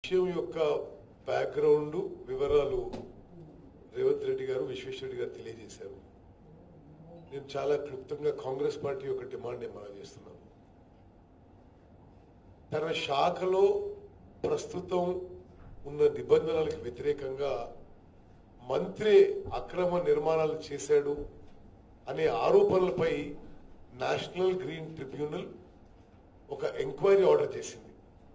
విషయం యొక్క బ్యాక్గ్రౌండ్ వివరాలు రేవంత్ రెడ్డి గారు విశ్వేశ్వరరెడ్డి గారు తెలియజేశారు నేను చాలా క్లుప్తంగా కాంగ్రెస్ పార్టీ యొక్క డిమాండ్ మనం చేస్తున్నాను తన శాఖలో ప్రస్తుతం ఉన్న నిబంధనలకు వ్యతిరేకంగా మంత్రి అక్రమ నిర్మాణాలు చేశాడు అనే ఆరోపణలపై నేషనల్ గ్రీన్ ట్రిబ్యునల్ ఒక ఎంక్వైరీ ఆర్డర్ చేసింది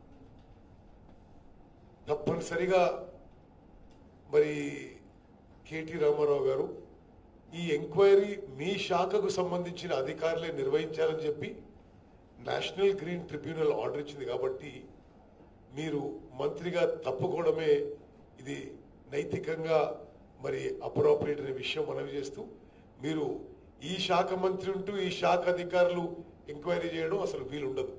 తప్పనిసరిగా మరి కేటీ రామారావు గారు ఈ ఎంక్వైరీ మీ శాఖకు సంబంధించిన అధికారులే నిర్వహించాలని చెప్పి నేషనల్ గ్రీన్ ట్రిబ్యునల్ ఆర్డర్ ఇచ్చింది కాబట్టి మీరు మంత్రిగా తప్పుకోవడమే ఇది నైతికంగా మరి అప్రోప్రియేట్ అనే విషయం మనవి చేస్తూ మీరు ఈ శాఖ మంత్రి ఉంటూ ఈ శాఖ అధికారులు ఎంక్వైరీ చేయడం అసలు వీలుండదు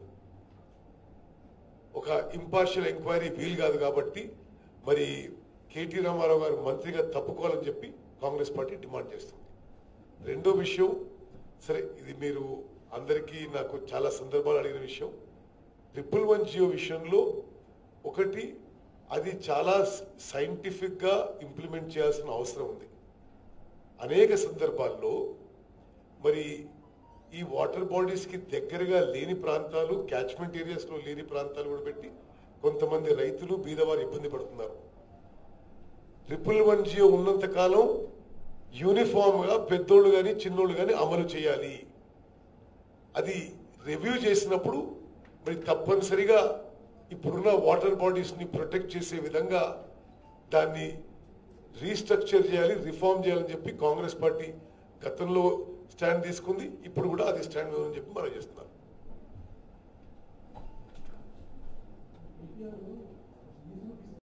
ఒక ఇంపార్షియల్ ఎంక్వైరీ వీలు కాదు కాబట్టి మరి కేటీ రామారావు గారు మంత్రిగా తప్పుకోవాలని చెప్పి కాంగ్రెస్ పార్టీ డిమాండ్ చేస్తుంది రెండో విషయం సరే ఇది మీరు అందరికీ నాకు చాలా సందర్భాలు అడిగిన విషయం ట్రిపుల్ వన్ జియో విషయంలో ఒకటి అది చాలా సైంటిఫిక్ గా ఇంప్లిమెంట్ చేయాల్సిన అవసరం ఉంది అనేక సందర్భాల్లో మరి ఈ వాటర్ బాడీస్ కి దగ్గరగా లేని ప్రాంతాలు క్యాచ్మెంట్ ఏరియాస్ లో లేని ప్రాంతాలు కూడా పెట్టి కొంతమంది రైతులు బీదవారు ఇబ్బంది పడుతున్నారు ట్రిపుల్ వన్ జియో ఉన్నంత కాలం యూనిఫామ్ గా పెద్దోళ్ళు గాని చిన్నోళ్ళు గాని అమలు చేయాలి అది రివ్యూ చేసినప్పుడు మరి తప్పనిసరిగా ఇప్పుడున్న వాటర్ బాడీస్ ని ప్రొటెక్ట్ చేసే విధంగా దాన్ని రీస్ట్రక్చర్ చేయాలి రిఫార్మ్ చేయాలని చెప్పి కాంగ్రెస్ పార్టీ గతంలో స్టాండ్ తీసుకుంది ఇప్పుడు కూడా అది స్టాండ్ ఉందని చెప్పి మనం చేస్తున్నాం కేసీఆర్